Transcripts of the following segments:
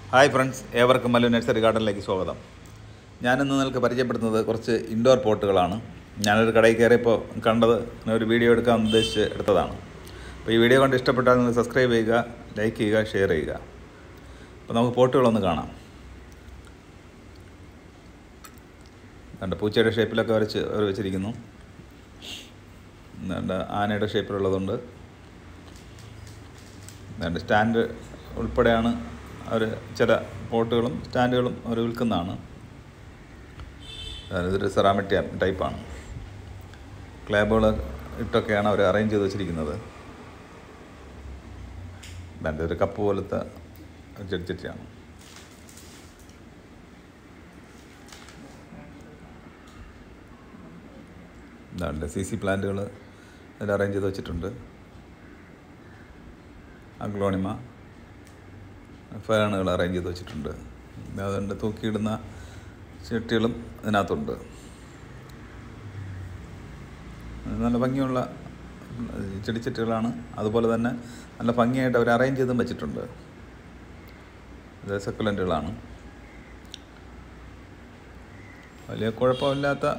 hi friends ഏവർക്കും Mallu nursery ഗാർഡനിലേക്ക് സ്വാഗതം ഞാനിന്ന് നിങ്ങൾക്ക് പരിചയപ്പെടുത്തുന്നത് കുറച്ച് ഇൻഡോർ പോട്ടുകളാണ് ഞാനൊരു കടയിൽ കയറിയപ്പോൾ കണ്ടത് ഞാൻ ഒരു വീഡിയോ എടുക്കാൻ ഉദ്ദേശിച്ച് എടുത്തതാണ് അപ്പോൾ ഈ വീഡിയോ കണ്ട് ഇഷ്ടപ്പെട്ടാൽ നിങ്ങൾ സബ്സ്ക്രൈബ് ചെയ്യുക ലൈക്ക് ചെയ്യുക ഷെയർ ചെയ്യുക അപ്പോൾ നമുക്ക് പോട്ടുകളൊന്ന് കാണാം കണ്ട പൂച്ചയുടെ ഷേപ്പിലൊക്കെ വരച്ച് അവർ വെച്ചിരിക്കുന്നു എന്താണ്ട് ആനയുടെ ഷേപ്പിലുള്ളതുണ്ട് എന്താണ്ട് സ്റ്റാൻഡ് ഉൾപ്പെടെയാണ് അവർ ചില പോട്ടുകളും സ്റ്റാൻഡുകളും അവർ വിൽക്കുന്നതാണ് അതായത് ഇതൊരു സെറാമിക് ടൈപ്പാണ് ക്ലാബുകൾ ഇട്ടൊക്കെയാണ് അവർ അറേഞ്ച് ചെയ്ത് വെച്ചിരിക്കുന്നത് ഇതാണ്ട് ഒരു കപ്പ് പോലത്തെ ചെടിച്ചട്ടിയാണ് ഇതാണ്ട് സി സി പ്ലാന്റുകൾ അതിൽ അറേഞ്ച് ചെയ്ത് വെച്ചിട്ടുണ്ട് അഗ്ലോണിമ ഫാനുകൾ അറേഞ്ച് ചെയ്ത് വെച്ചിട്ടുണ്ട് അതുകൊണ്ട് തൂക്കിയിടുന്ന ചെട്ടികളും ഇതിനകത്തുണ്ട് നല്ല ഭംഗിയുള്ള ചെടിച്ചട്ടികളാണ് അതുപോലെ തന്നെ നല്ല ഭംഗിയായിട്ട് അവർ അറേഞ്ച് ചെയ്തും വെച്ചിട്ടുണ്ട് ഇത് സെക്കുലൻറ്റുകളാണ് വലിയ കുഴപ്പമില്ലാത്ത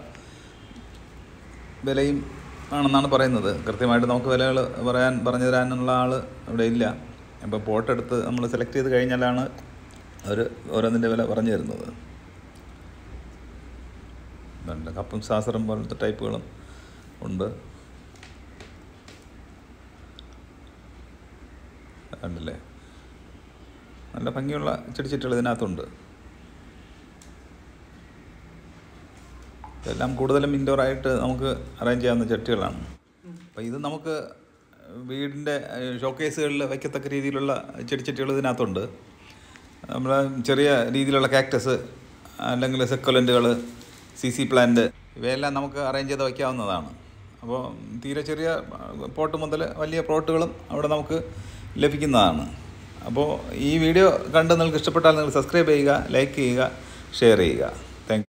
വിലയും ആണെന്നാണ് പറയുന്നത് കൃത്യമായിട്ട് നമുക്ക് വിലകൾ പറയാൻ പറഞ്ഞു തരാനുള്ള ആൾ ഇവിടെ ഇല്ല അപ്പോൾ പോട്ടെടുത്ത് നമ്മൾ സെലക്ട് ചെയ്ത് കഴിഞ്ഞാലാണ് അവർ ഓരോന്നിൻ്റെ വില പറഞ്ഞു തരുന്നത് ഇതുണ്ട് കപ്പും സാസറും പോലത്തെ ടൈപ്പുകളും ഉണ്ട് കണ്ടില്ലേ നല്ല ഭംഗിയുള്ള ചെടിച്ചട്ടികൾ ഇതിനകത്തുണ്ട് ഇതെല്ലാം കൂടുതലും ഇൻഡോർ ആയിട്ട് നമുക്ക് അറേഞ്ച് ചെയ്യാവുന്ന ചട്ടികളാണ് അപ്പോൾ ഇത് നമുക്ക് വീടിൻ്റെ ഷോക്കേസുകളിൽ വയ്ക്കത്തക്ക രീതിയിലുള്ള ചെടിച്ചട്ടികൾ ഇതിനകത്തുണ്ട് നമ്മൾ ചെറിയ രീതിയിലുള്ള കാക്ടസ് അല്ലെങ്കിൽ സെക്കുലൻറ്റുകൾ സി സി പ്ലാന്റ് ഇവയെല്ലാം നമുക്ക് അറേഞ്ച് ചെയ്ത് വയ്ക്കാവുന്നതാണ് അപ്പോൾ തീരെ ചെറിയ പോട്ട് മുതൽ വലിയ പ്ലോട്ടുകളും അവിടെ നമുക്ക് ലഭിക്കുന്നതാണ് അപ്പോൾ ഈ വീഡിയോ കണ്ട് നിങ്ങൾക്ക് ഇഷ്ടപ്പെട്ടാൽ നിങ്ങൾ സബ്സ്ക്രൈബ് ചെയ്യുക ലൈക്ക് ചെയ്യുക ഷെയർ ചെയ്യുക